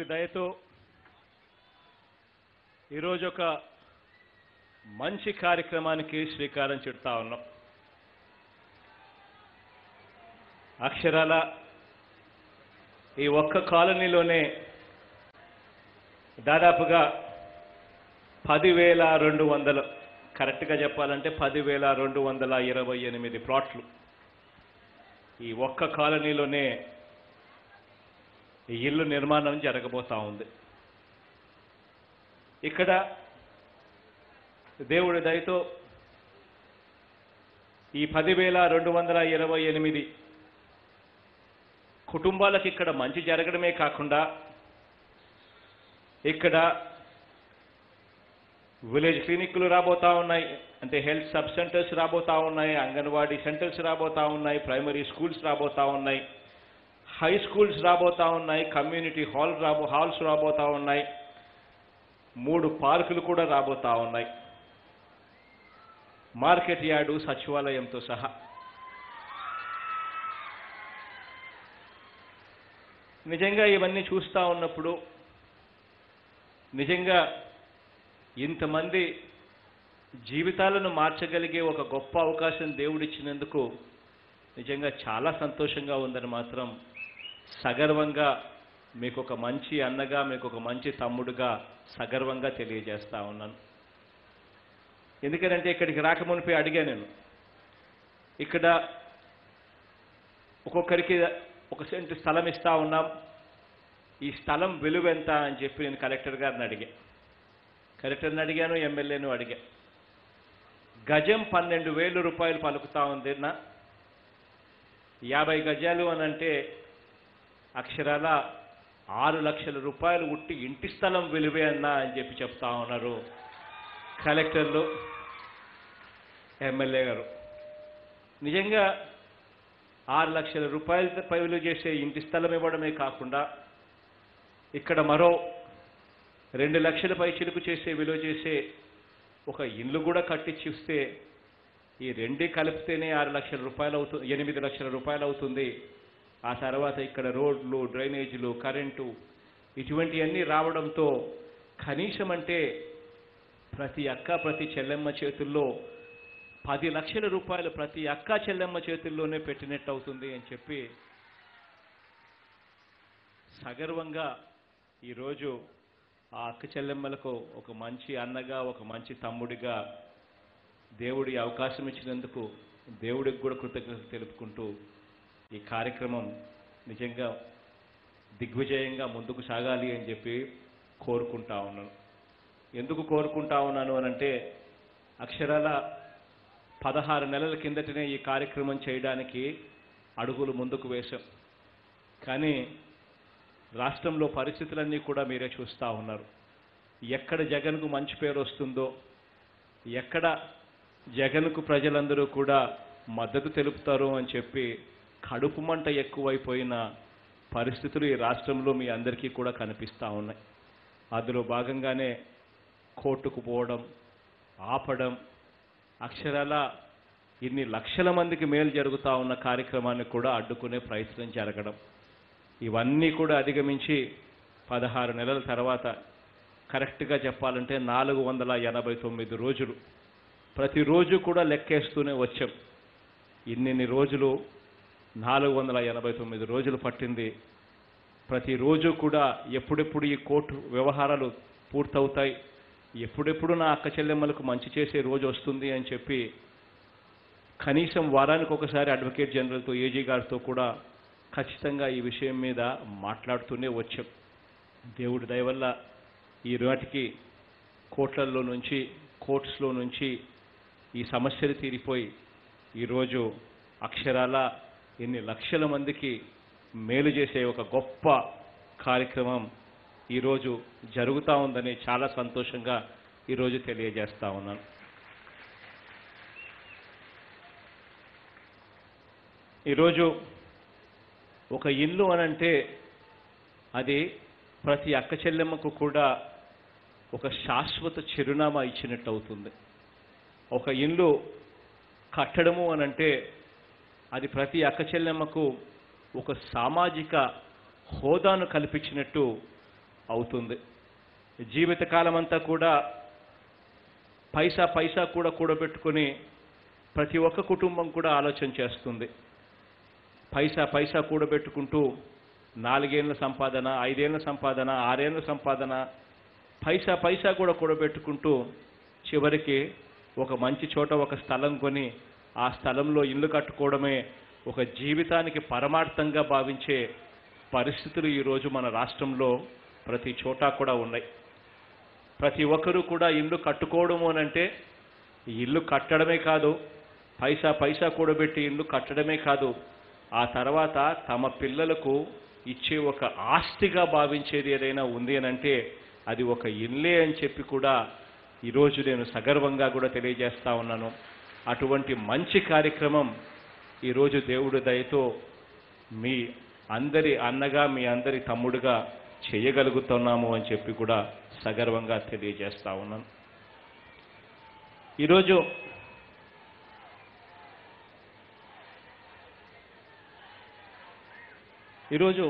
దేవుడి దయతో ఈరోజు ఒక మంచి కార్యక్రమానికి శ్రీకారం చుడతా ఉన్నాం అక్షరాల ఈ ఒక్క కాలనీలోనే దాదాపుగా పదివేల రెండు వందలు కరెక్ట్గా చెప్పాలంటే పదివేల రెండు వందల ఇరవై ఎనిమిది ప్లాట్లు ఈ ఒక్క కాలనీలోనే ఈ ఇల్లు నిర్మాణం జరగబోతా ఉంది ఇక్కడ దేవుడి దయతో ఈ పదివేల రెండు వందల ఇరవై ఎనిమిది కుటుంబాలకు ఇక్కడ మంచి జరగడమే కాకుండా ఇక్కడ విలేజ్ క్లినిక్లు రాబోతా ఉన్నాయి అంటే హెల్త్ సబ్ సెంటర్స్ రాబోతా ఉన్నాయి అంగన్వాడీ సెంటర్స్ రాబోతా ఉన్నాయి ప్రైమరీ స్కూల్స్ రాబోతా ఉన్నాయి హై స్కూల్స్ రాబోతా ఉన్నాయి కమ్యూనిటీ హాల్ రాబో హాల్స్ రాబోతా ఉన్నాయి మూడు పార్కులు కూడా రాబోతా ఉన్నాయి మార్కెట్ యార్డు సచివాలయంతో సహా నిజంగా ఇవన్నీ చూస్తూ ఉన్నప్పుడు నిజంగా ఇంతమంది జీవితాలను మార్చగలిగే ఒక గొప్ప అవకాశం దేవుడిచ్చినందుకు నిజంగా చాలా సంతోషంగా ఉందని మాత్రం సగర్వంగా మీకు ఒక మంచి అన్నగా మీకు ఒక మంచి తమ్ముడుగా సగర్వంగా తెలియజేస్తా ఉన్నాను ఎందుకంటే ఇక్కడికి రాకమునిపై అడిగా నేను ఇక్కడ ఒక్కొక్కరికి ఒక సెంటు స్థలం ఇస్తా ఉన్నాం ఈ స్థలం విలువ ఎంత అని చెప్పి నేను కలెక్టర్ గారిని అడిగా కలెక్టర్ని అడిగాను ఎమ్మెల్యేను అడిగా గజం పన్నెండు వేలు రూపాయలు పలుకుతా ఉంది నా యాభై గజాలు అని అంటే అక్షరాల ఆరు లక్షల రూపాయలు ఉట్టి ఇంటి స్థలం విలువే అన్నా అని చెప్పి చెప్తా ఉన్నారు కలెక్టర్లు ఎమ్మెల్యే గారు నిజంగా ఆరు లక్షల రూపాయల పై విలువ చేసే ఇంటి స్థలం ఇవ్వడమే కాకుండా ఇక్కడ మరో రెండు లక్షల పై చిలుకు చేసే విలువ చేసే ఒక ఇల్లు కూడా కట్టించిస్తే ఈ రెండే కలిపితేనే ఆరు లక్షల రూపాయలు అవుతుంది ఎనిమిది లక్షల రూపాయలు అవుతుంది ఆ తర్వాత ఇక్కడ రోడ్లు డ్రైనేజీలు కరెంటు ఇటువంటివన్నీ రావడంతో కనీసం అంటే ప్రతి అక్క ప్రతి చెల్లెమ్మ చేతుల్లో పది లక్షల రూపాయలు ప్రతి అక్క చెల్లెమ్మ చేతుల్లోనే పెట్టినట్టు అవుతుంది అని చెప్పి సగర్వంగా ఈరోజు ఆ అక్క చెల్లెమ్మలకు ఒక మంచి అన్నగా ఒక మంచి తమ్ముడిగా దేవుడి అవకాశం ఇచ్చినందుకు దేవుడికి కూడా కృతజ్ఞత తెలుపుకుంటూ ఈ కార్యక్రమం నిజంగా దిగ్విజయంగా ముందుకు సాగాలి అని చెప్పి కోరుకుంటా ఉన్నాను ఎందుకు కోరుకుంటా ఉన్నాను అని అంటే అక్షరాల పదహారు నెలల కిందటనే ఈ కార్యక్రమం చేయడానికి అడుగులు ముందుకు వేశాం కానీ రాష్ట్రంలో పరిస్థితులన్నీ కూడా మీరే చూస్తూ ఉన్నారు ఎక్కడ జగన్కు మంచి పేరు వస్తుందో ఎక్కడ జగన్కు ప్రజలందరూ కూడా మద్దతు తెలుపుతారు అని చెప్పి కడుపు మంట ఎక్కువైపోయిన పరిస్థితులు ఈ రాష్ట్రంలో మీ అందరికీ కూడా కనిపిస్తూ ఉన్నాయి అందులో భాగంగానే కోర్టుకు పోవడం ఆపడం అక్షరాల ఇన్ని లక్షల మందికి మేలు జరుగుతూ ఉన్న కార్యక్రమాన్ని కూడా అడ్డుకునే ప్రయత్నం జరగడం ఇవన్నీ కూడా అధిగమించి పదహారు నెలల తర్వాత కరెక్ట్గా చెప్పాలంటే నాలుగు వందల ఎనభై తొమ్మిది రోజులు ప్రతిరోజు కూడా లెక్కేస్తూనే వచ్చాం ఇన్నిన్ని రోజులు నాలుగు వందల ఎనభై తొమ్మిది రోజులు పట్టింది ప్రతిరోజు కూడా ఎప్పుడెప్పుడు ఈ కోర్టు వ్యవహారాలు పూర్తవుతాయి ఎప్పుడెప్పుడు నా అక్క చెల్లెమ్మలకు మంచి చేసే రోజు వస్తుంది అని చెప్పి కనీసం వారానికి ఒకసారి అడ్వకేట్ జనరల్తో ఏజీ గారితో కూడా ఖచ్చితంగా ఈ విషయం మీద మాట్లాడుతూనే వచ్చాం దేవుడి దయ వల్ల ఈ నాటికి కోర్టులలో నుంచి కోర్ట్స్లో నుంచి ఈ సమస్యలు తీరిపోయి ఈరోజు అక్షరాల ఎన్ని లక్షల మందికి మేలు చేసే ఒక గొప్ప కార్యక్రమం ఈరోజు జరుగుతూ ఉందని చాలా సంతోషంగా ఈరోజు తెలియజేస్తా ఉన్నాను ఈరోజు ఒక ఇల్లు అనంటే అది ప్రతి అక్క చెల్లెమ్మకు కూడా ఒక శాశ్వత చిరునామా ఇచ్చినట్టు అవుతుంది ఒక ఇల్లు కట్టడము అనంటే అది ప్రతి అక్క చెల్లెమ్మకు ఒక సామాజిక హోదాను కల్పించినట్టు అవుతుంది జీవితకాలం అంతా కూడా పైసా పైసా కూడా కూడబెట్టుకొని ప్రతి ఒక్క కుటుంబం కూడా ఆలోచన చేస్తుంది పైసా పైసా కూడబెట్టుకుంటూ నాలుగేళ్ల సంపాదన ఐదేళ్ల సంపాదన ఆరేళ్ల సంపాదన పైసా పైసా కూడా కూడబెట్టుకుంటూ చివరికి ఒక మంచి చోట ఒక స్థలం కొని ఆ స్థలంలో ఇల్లు కట్టుకోవడమే ఒక జీవితానికి పరమార్థంగా భావించే పరిస్థితులు ఈరోజు మన రాష్ట్రంలో ప్రతి చోట కూడా ఉన్నాయి ప్రతి ఒక్కరూ కూడా ఇల్లు కట్టుకోవడము అని అంటే ఈ ఇల్లు కట్టడమే కాదు పైసా పైసా కూడబెట్టి ఇల్లు కట్టడమే కాదు ఆ తర్వాత తమ పిల్లలకు ఇచ్చే ఒక ఆస్తిగా భావించేది ఏదైనా ఉంది అని అంటే అది ఒక ఇల్లే అని చెప్పి కూడా ఈరోజు నేను సగర్వంగా కూడా తెలియజేస్తా ఉన్నాను అటువంటి మంచి కార్యక్రమం ఈరోజు దేవుడి దయతో మీ అందరి అన్నగా మీ అందరి తమ్ముడుగా చేయగలుగుతున్నాము అని చెప్పి కూడా సగర్వంగా తెలియజేస్తా ఉన్నాను ఈరోజు ఈరోజు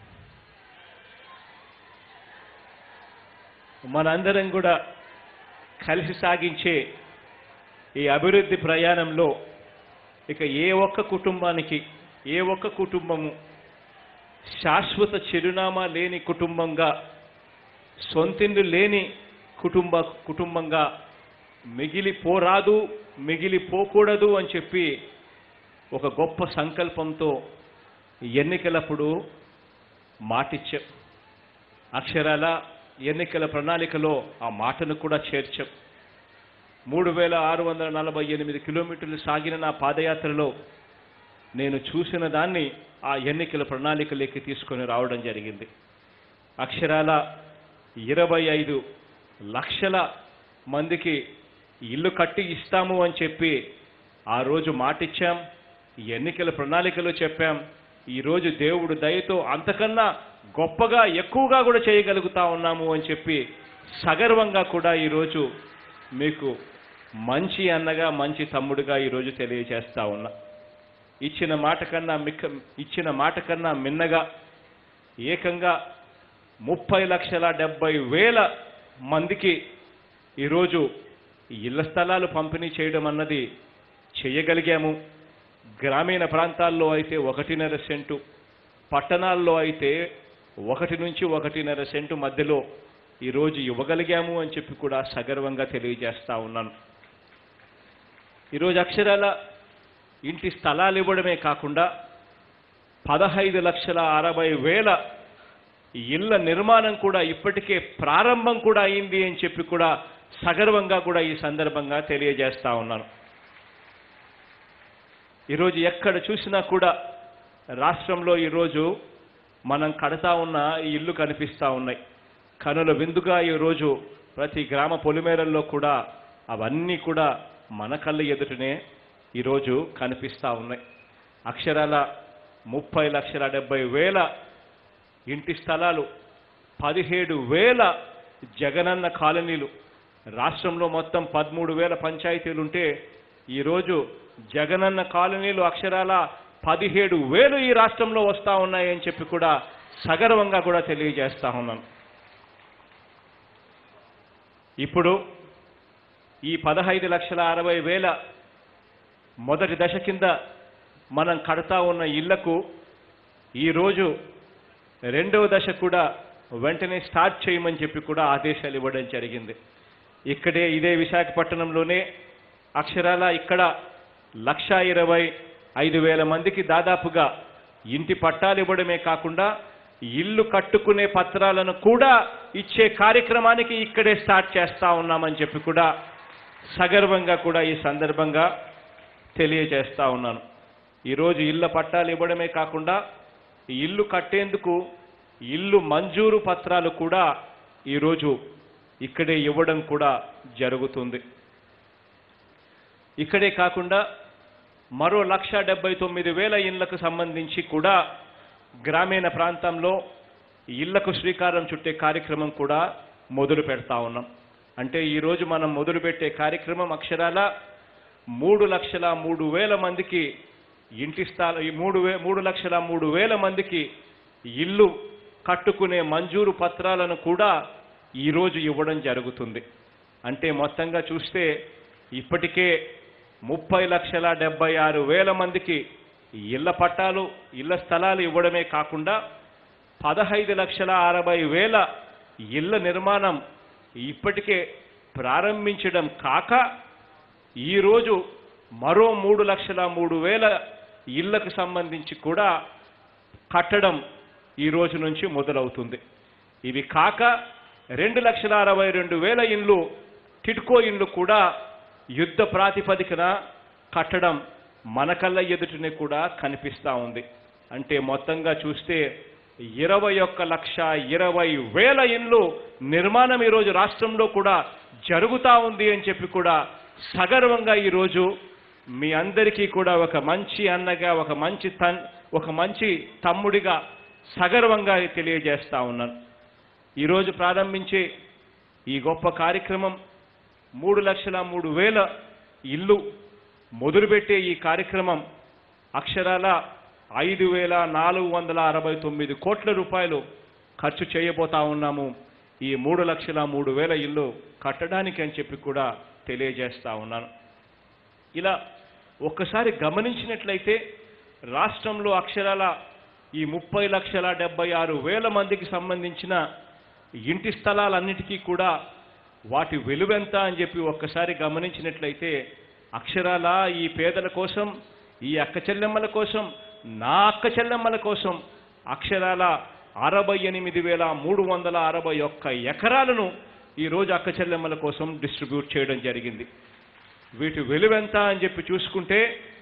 మనందరం కూడా కలిసి సాగించే ఈ అభివృద్ధి ప్రయాణంలో ఇక ఏ ఒక్క కుటుంబానికి ఏ ఒక్క కుటుంబము శాశ్వత చిరునామా లేని కుటుంబంగా సొంతిండు లేని కుటుంబ కుటుంబంగా మిగిలిపోరాదు మిగిలిపోకూడదు అని చెప్పి ఒక గొప్ప సంకల్పంతో ఎన్నికలప్పుడు మాటిచ్చాం అక్షరాల ఎన్నికల ప్రణాళికలో ఆ మాటను కూడా చేర్చాం మూడు వేల ఆరు వందల నలభై ఎనిమిది కిలోమీటర్లు సాగిన నా పాదయాత్రలో నేను చూసిన దాన్ని ఆ ఎన్నికల ప్రణాళికలోకి తీసుకొని రావడం జరిగింది అక్షరాల ఇరవై ఐదు లక్షల మందికి ఇల్లు కట్టి ఇస్తాము అని చెప్పి ఆ రోజు మాటిచ్చాం ఎన్నికల ప్రణాళికలో చెప్పాం ఈరోజు దేవుడు దయతో అంతకన్నా గొప్పగా ఎక్కువగా కూడా చేయగలుగుతా ఉన్నాము అని చెప్పి సగర్వంగా కూడా ఈరోజు మీకు మంచి అన్నగా మంచి తమ్ముడుగా ఈరోజు తెలియజేస్తా ఉన్నా ఇచ్చిన మాట కన్నా మిక్క ఇచ్చిన మాట కన్నా మిన్నగా ఏకంగా ముప్పై లక్షల డెబ్బై వేల మందికి ఈరోజు ఇళ్ల స్థలాలు పంపిణీ చేయడం అన్నది చేయగలిగాము గ్రామీణ ప్రాంతాల్లో అయితే ఒకటిన్నర సెంటు పట్టణాల్లో అయితే ఒకటి నుంచి ఒకటిన్నర సెంటు మధ్యలో ఈరోజు ఇవ్వగలిగాము అని చెప్పి కూడా సగర్వంగా తెలియజేస్తా ఉన్నాను ఈరోజు అక్షరాల ఇంటి స్థలాలు ఇవ్వడమే కాకుండా పదహైదు లక్షల అరవై వేల ఇళ్ల నిర్మాణం కూడా ఇప్పటికే ప్రారంభం కూడా అయింది అని చెప్పి కూడా సగర్వంగా కూడా ఈ సందర్భంగా తెలియజేస్తా ఉన్నాను ఈరోజు ఎక్కడ చూసినా కూడా రాష్ట్రంలో ఈరోజు మనం కడతా ఉన్న ఈ ఇల్లు కనిపిస్తూ ఉన్నాయి కనుల విందుగా ఈరోజు ప్రతి గ్రామ పొలిమేరల్లో కూడా అవన్నీ కూడా మన కళ్ళ ఎదుటనే ఈరోజు కనిపిస్తూ ఉన్నాయి అక్షరాల ముప్పై లక్షల డెబ్బై వేల ఇంటి స్థలాలు పదిహేడు వేల జగనన్న కాలనీలు రాష్ట్రంలో మొత్తం పదమూడు వేల పంచాయతీలు ఉంటే ఈరోజు జగనన్న కాలనీలు అక్షరాల పదిహేడు వేలు ఈ రాష్ట్రంలో వస్తూ ఉన్నాయని చెప్పి కూడా సగర్వంగా కూడా తెలియజేస్తా ఉన్నాను ఇప్పుడు ఈ పదహైదు లక్షల అరవై వేల మొదటి దశ కింద మనం కడతా ఉన్న ఇళ్లకు ఈరోజు రెండవ దశ కూడా వెంటనే స్టార్ట్ చేయమని చెప్పి కూడా ఆదేశాలు ఇవ్వడం జరిగింది ఇక్కడే ఇదే విశాఖపట్నంలోనే అక్షరాల ఇక్కడ లక్ష ఇరవై ఐదు వేల మందికి దాదాపుగా ఇంటి పట్టాలు ఇవ్వడమే కాకుండా ఇల్లు కట్టుకునే పత్రాలను కూడా ఇచ్చే కార్యక్రమానికి ఇక్కడే స్టార్ట్ చేస్తా ఉన్నామని చెప్పి కూడా సగర్వంగా కూడా ఈ సందర్భంగా తెలియజేస్తా ఉన్నాను ఈరోజు ఇళ్ళ పట్టాలు ఇవ్వడమే కాకుండా ఈ ఇల్లు కట్టేందుకు ఇల్లు మంజూరు పత్రాలు కూడా ఈరోజు ఇక్కడే ఇవ్వడం కూడా జరుగుతుంది ఇక్కడే కాకుండా మరో లక్ష డెబ్బై తొమ్మిది వేల ఇళ్లకు సంబంధించి కూడా గ్రామీణ ప్రాంతంలో ఇళ్లకు శ్రీకారం చుట్టే కార్యక్రమం కూడా మొదలు పెడతా ఉన్నాం అంటే ఈరోజు మనం మొదలుపెట్టే కార్యక్రమం అక్షరాల మూడు లక్షల మూడు వేల మందికి ఇంటి స్థల ఈ మూడు వే మూడు లక్షల మూడు వేల మందికి ఇల్లు కట్టుకునే మంజూరు పత్రాలను కూడా ఈరోజు ఇవ్వడం జరుగుతుంది అంటే మొత్తంగా చూస్తే ఇప్పటికే ముప్పై లక్షల డెబ్బై ఆరు వేల మందికి ఇళ్ల పట్టాలు ఇళ్ల స్థలాలు ఇవ్వడమే కాకుండా పదహైదు లక్షల అరవై వేల ఇళ్ల నిర్మాణం ఇప్పటికే ప్రారంభించడం కాక ఈరోజు మరో మూడు లక్షల మూడు వేల ఇళ్లకు సంబంధించి కూడా కట్టడం ఈ రోజు నుంచి మొదలవుతుంది ఇవి కాక రెండు లక్షల అరవై రెండు వేల ఇండ్లు టిడ్కో ఇండ్లు కూడా యుద్ధ ప్రాతిపదికన కట్టడం మన కళ్ళ ఎదుటనే కూడా కనిపిస్తూ ఉంది అంటే మొత్తంగా చూస్తే ఇరవై ఒక్క లక్ష ఇరవై వేల ఇండ్లు నిర్మాణం ఈరోజు రాష్ట్రంలో కూడా జరుగుతూ ఉంది అని చెప్పి కూడా సగర్వంగా ఈరోజు మీ అందరికీ కూడా ఒక మంచి అన్నగా ఒక మంచి తన్ ఒక మంచి తమ్ముడిగా సగర్వంగా తెలియజేస్తా ఉన్నాను ఈరోజు ప్రారంభించే ఈ గొప్ప కార్యక్రమం మూడు లక్షల మూడు వేల ఇల్లు మొదలుపెట్టే ఈ కార్యక్రమం అక్షరాల ఐదు వేల నాలుగు వందల అరవై తొమ్మిది కోట్ల రూపాయలు ఖర్చు చేయబోతా ఉన్నాము ఈ మూడు లక్షల మూడు వేల ఇల్లు కట్టడానికి అని చెప్పి కూడా తెలియజేస్తా ఉన్నాను ఇలా ఒక్కసారి గమనించినట్లయితే రాష్ట్రంలో అక్షరాల ఈ ముప్పై లక్షల డెబ్బై ఆరు వేల మందికి సంబంధించిన ఇంటి స్థలాలన్నిటికీ కూడా వాటి విలువెంత అని చెప్పి ఒక్కసారి గమనించినట్లయితే అక్షరాల ఈ పేదల కోసం ఈ అక్క చెల్లెమ్మల కోసం నా అక్క చెల్లెమ్మల కోసం అక్షరాల అరవై ఎనిమిది వేల మూడు వందల అరవై ఒక్క ఎకరాలను ఈరోజు అక్క చెల్లెమ్మల కోసం డిస్ట్రిబ్యూట్ చేయడం జరిగింది వీటి విలువెంత అని చెప్పి చూసుకుంటే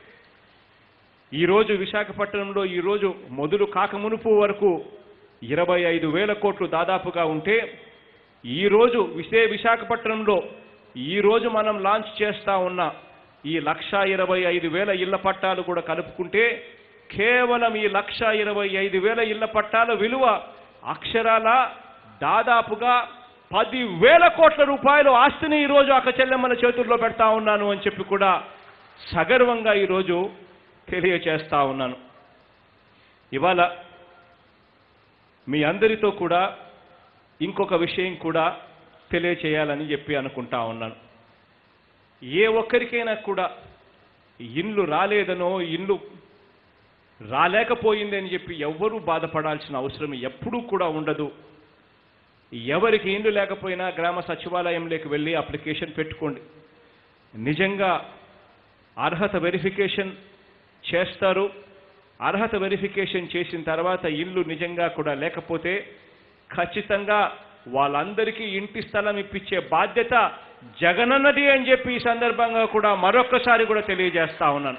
ఈరోజు విశాఖపట్నంలో ఈరోజు మొదలు కాకమునుపు వరకు ఇరవై ఐదు వేల కోట్లు దాదాపుగా ఉంటే ఈరోజు విశే విశాఖపట్నంలో ఈరోజు మనం లాంచ్ చేస్తా ఉన్న ఈ లక్ష ఇరవై ఐదు వేల ఇళ్ల పట్టాలు కూడా కలుపుకుంటే కేవలం ఈ లక్ష ఇరవై ఐదు వేల ఇళ్ల పట్టాల విలువ అక్షరాల దాదాపుగా పది వేల కోట్ల రూపాయలు ఆస్తిని ఈరోజు అక్క చెల్లెమ్మల చేతుల్లో పెడతా ఉన్నాను అని చెప్పి కూడా సగర్వంగా ఈరోజు తెలియచేస్తా ఉన్నాను ఇవాళ మీ అందరితో కూడా ఇంకొక విషయం కూడా తెలియచేయాలని చెప్పి అనుకుంటా ఉన్నాను ఏ ఒక్కరికైనా కూడా ఇండ్లు రాలేదనో ఇండ్లు రాలేకపోయింది అని చెప్పి ఎవ్వరూ బాధపడాల్సిన అవసరం ఎప్పుడూ కూడా ఉండదు ఎవరికి ఇండ్లు లేకపోయినా గ్రామ సచివాలయంలోకి వెళ్ళి అప్లికేషన్ పెట్టుకోండి నిజంగా అర్హత వెరిఫికేషన్ చేస్తారు అర్హత వెరిఫికేషన్ చేసిన తర్వాత ఇల్లు నిజంగా కూడా లేకపోతే ఖచ్చితంగా వాళ్ళందరికీ ఇంటి స్థలం ఇప్పించే బాధ్యత జగనన్నది అని చెప్పి ఈ సందర్భంగా కూడా మరొక్కసారి కూడా తెలియజేస్తా ఉన్నాను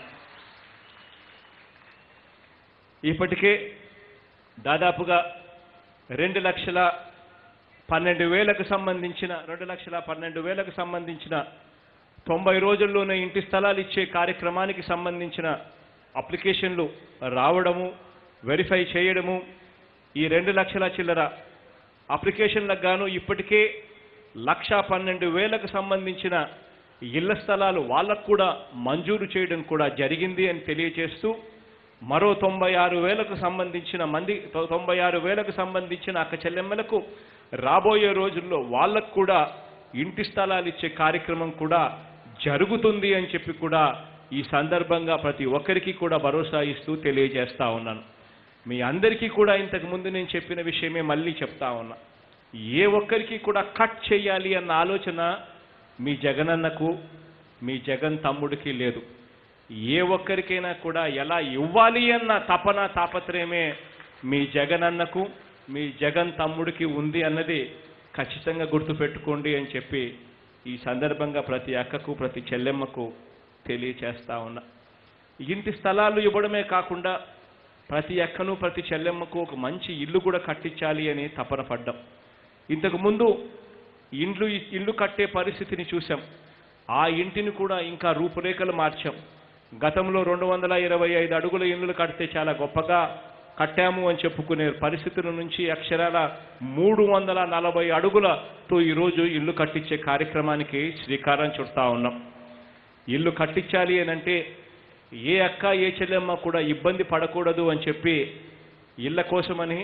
ఇప్పటికే దాదాపుగా రెండు లక్షల పన్నెండు వేలకు సంబంధించిన రెండు లక్షల పన్నెండు వేలకు సంబంధించిన తొంభై రోజుల్లోనే ఇంటి స్థలాలు ఇచ్చే కార్యక్రమానికి సంబంధించిన అప్లికేషన్లు రావడము వెరిఫై చేయడము ఈ రెండు లక్షల చిల్లర అప్లికేషన్లకు గాను ఇప్పటికే లక్ష పన్నెండు వేలకు సంబంధించిన ఇళ్ల స్థలాలు వాళ్ళకు కూడా మంజూరు చేయడం కూడా జరిగింది అని తెలియజేస్తూ మరో తొంభై ఆరు వేలకు సంబంధించిన మంది తొ- తొంభై ఆరు వేలకు సంబంధించిన అక్క చెల్లెమ్మలకు రాబోయే రోజుల్లో వాళ్ళకు కూడా ఇంటి స్థలాలు ఇచ్చే కార్యక్రమం కూడా జరుగుతుంది అని చెప్పి కూడా ఈ సందర్భంగా ప్రతి ఒక్కరికి కూడా భరోసా ఇస్తూ తెలియజేస్తా ఉన్నాను మీ అందరికీ కూడా ఇంతకు ముందు నేను చెప్పిన విషయమే మళ్ళీ చెప్తా ఉన్నా ఏ ఒక్కరికి కూడా కట్ చేయాలి అన్న ఆలోచన మీ జగనన్నకు మీ జగన్ తమ్ముడికి లేదు ఏ ఒక్కరికైనా కూడా ఎలా ఇవ్వాలి అన్న తపన తాపత్రయమే మీ జగనన్నకు మీ జగన్ తమ్ముడికి ఉంది అన్నది ఖచ్చితంగా గుర్తుపెట్టుకోండి అని చెప్పి ఈ సందర్భంగా ప్రతి అక్కకు ప్రతి చెల్లెమ్మకు తెలియచేస్తా ఉన్నా ఇంటి స్థలాలు ఇవ్వడమే కాకుండా ప్రతి అక్కను ప్రతి చెల్లెమ్మకు ఒక మంచి ఇల్లు కూడా కట్టించాలి అని తపన పడ్డాం ఇంతకు ముందు ఇండ్లు ఇల్లు కట్టే పరిస్థితిని చూసాం ఆ ఇంటిని కూడా ఇంకా రూపురేఖలు మార్చాం గతంలో రెండు వందల ఇరవై ఐదు అడుగుల ఇల్లులు కడితే చాలా గొప్పగా కట్టాము అని చెప్పుకునే పరిస్థితుల నుంచి అక్షరాల మూడు వందల నలభై అడుగులతో ఈరోజు ఇల్లు కట్టించే కార్యక్రమానికి శ్రీకారం చుడతా ఉన్నాం ఇల్లు కట్టించాలి అని అంటే ఏ అక్క ఏ చెల్లెమ్మ కూడా ఇబ్బంది పడకూడదు అని చెప్పి ఇళ్ళ కోసమని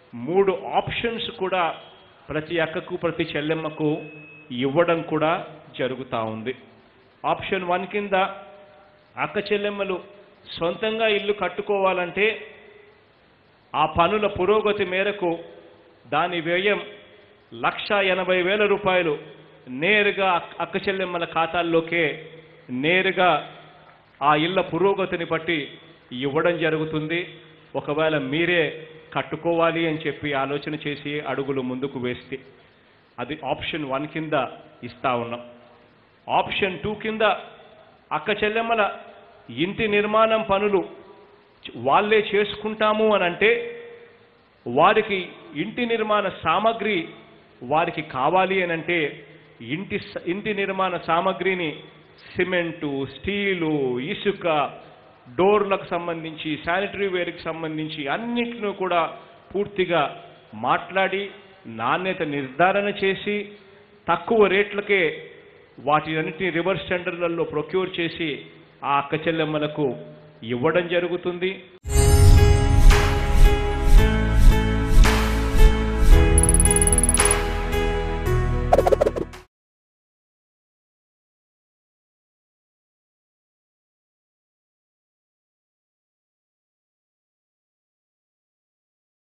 మూడు ఆప్షన్స్ కూడా ప్రతి అక్కకు ప్రతి చెల్లెమ్మకు ఇవ్వడం కూడా జరుగుతూ ఉంది ఆప్షన్ వన్ కింద అక్క చెల్లెమ్మలు సొంతంగా ఇల్లు కట్టుకోవాలంటే ఆ పనుల పురోగతి మేరకు దాని వ్యయం లక్ష ఎనభై వేల రూపాయలు నేరుగా అక్- అక్క చెల్లెమ్మల ఖాతాల్లోకే నేరుగా ఆ ఇళ్ళ పురోగతిని బట్టి ఇవ్వడం జరుగుతుంది ఒకవేళ మీరే కట్టుకోవాలి అని చెప్పి ఆలోచన చేసి అడుగులు ముందుకు వేస్తే అది ఆప్షన్ వన్ కింద ఇస్తా ఉన్నాం ఆప్షన్ టూ కింద అక్క చెల్లెమ్మల ఇంటి నిర్మాణం పనులు చ- వాళ్ళే చేసుకుంటాము అని అంటే వారికి ఇంటి నిర్మాణ సామగ్రి వారికి కావాలి అని అంటే ఇంటి స- ఇంటి నిర్మాణ సామగ్రిని సిమెంటు స్టీలు ఇసుక డోర్లకు సంబంధించి శానిటరీ వేర్కి సంబంధించి అన్నిటిని కూడా పూర్తిగా మాట్లాడి నాణ్యత నిర్ధారణ చేసి తక్కువ రేట్లకే వాటి అన్నిటిని రివర్స్ టెండర్లలో ప్రొక్యూర్ చేసి ఆ అక్క చెల్లెమ్మలకు ఇవ్వడం జరుగుతుంది